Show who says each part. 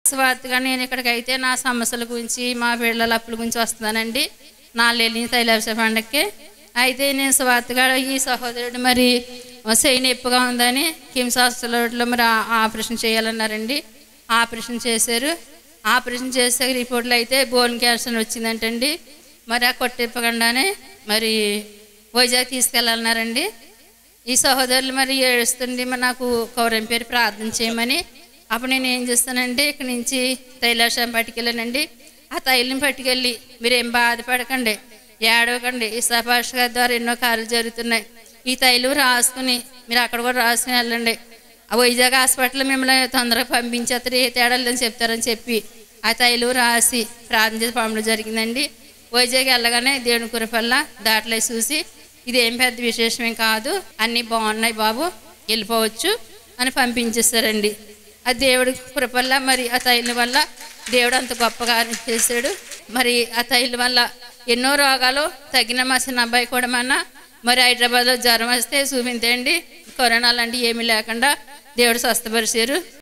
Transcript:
Speaker 1: స్వార్థగా నేను ఇక్కడికి అయితే నా సమస్యల గురించి మా పిల్లల అప్పుల గురించి వస్తున్నానండి నాలుగేళ్ళ తైలాభిష పండక్కి అయితే నేను స్వార్థగా ఈ సహోదరుడు మరి సెయి నొప్పిగా ఉందని కిమ్స్ హాస్పిటల్లో మరి ఆ- ఆపరేషన్ చేయాలన్నారండి ఆపరేషన్ చేశారు ఆపరేషన్ చేసే రిపోర్ట్లు అయితే బోన్ క్యాన్సర్ వచ్చిందంటండి మరి ఆ కొట్టిప్పకుండానే మరి వైజాగ్ తీసుకెళ్ళాలన్నారండి ఈ సహోదరులు మరి ఏడుస్తుండి మరి నాకు కౌరం పేరు ప్రార్థన చేయమని అప్పుడు నేను ఏం చేస్తానంటే ఇక్కడి నుంచి తైలాశం పట్టుకెళ్ళానండి ఆ తైలం పట్టుకెళ్ళి మీరేం బాధపడకండి ఏడవకండి ఈ సభాష్ గారి ద్వారా ఎన్నో కార్యాలు జరుగుతున్నాయి ఈ తైలం రాసుకుని మీరు అక్కడ కూడా రాసుకుని వెళ్ళండి ఆ వైజాగ్ హాస్పిటల్ మిమ్మల్ని తొందరగా పంపించేస్తారు ఏ తేడా లేదని చెప్తారని చెప్పి ఆ తైలం రాసి ప్రార్థన చేసి పంపడం జరిగిందండి వైజాగ్ వెళ్ళగానే దేవుని కురపల్ల దాంట్లో చూసి ఇదేం పెద్ద విశేషమేం కాదు అన్నీ బాగున్నాయి బాబు వెళ్ళిపోవచ్చు అని పంపించేస్తారండి ఆ దేవుడి కృపల్ల మరి ఆ తైలం వల్ల దేవుడు అంత గొప్పగా చేశాడు మరి ఆ తైలం వల్ల ఎన్నో రోగాలు తగిన మా చిన్న అబ్బాయి కూడా మన మరి హైదరాబాద్లో జ్వరం వస్తే చూపించండి కరోనా లాంటివి ఏమీ లేకుండా దేవుడు స్వస్థపరిచారు